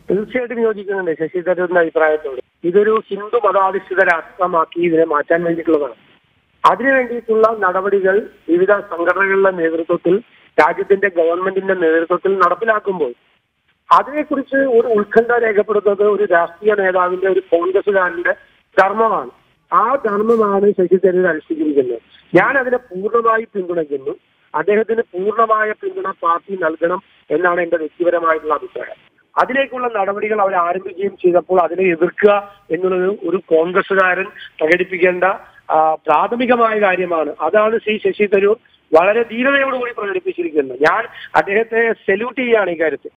തീർച്ചയായിട്ടും യോജിക്കുന്നുണ്ട് ശശി തരൂരിന്റെ അഭിപ്രായത്തോട് ഇതൊരു ഹിന്ദു മതാധിഷ്ഠിത രാഷ്ട്രമാക്കി ഇതിനെ മാറ്റാൻ വേണ്ടിയിട്ടുള്ളതാണ് അതിനു വേണ്ടിയിട്ടുള്ള നടപടികൾ വിവിധ സംഘടനകളുടെ നേതൃത്വത്തിൽ രാജ്യത്തിന്റെ ഗവൺമെന്റിന്റെ നേതൃത്വത്തിൽ നടപ്പിലാക്കുമ്പോൾ അതിനെക്കുറിച്ച് ഒരു ഉത്കണ്ഠ രേഖപ്പെടുത്തുന്നത് ഒരു രാഷ്ട്രീയ നേതാവിന്റെ ഒരു കോൺഗ്രസുകാരന്റെ ധർമ്മമാണ് ആ ധർമ്മമാണ് ശശി തരൂർ അനുഷ്ഠിച്ചിരിക്കുന്നത് ഞാൻ അതിനെ പൂർണ്ണമായി പിന്തുണയ്ക്കുന്നു അദ്ദേഹത്തിന് പൂർണ്ണമായ പിന്തുണ പാർട്ടി നൽകണം എന്നാണ് എന്റെ വ്യക്തിപരമായിട്ടുള്ള അഭിപ്രായം അതിലേക്കുള്ള നടപടികൾ അവർ ആരംഭിക്കുകയും ചെയ്തപ്പോൾ അതിനെ എതിർക്കുക എന്നുള്ളത് ഒരു കോൺഗ്രസുകാരൻ പ്രകടിപ്പിക്കേണ്ട ആ, പ്രാഥമികമായ കാര്യമാണ് അതാണ് ശ്രീ ശശി തരൂർ വളരെ ധീരതയോടുകൂടി പ്രകടിപ്പിച്ചിരിക്കുന്നത് ഞാൻ അദ്ദേഹത്തെ സല്യൂട്ട് ചെയ്യുകയാണ് ഈ കാര്യത്തിൽ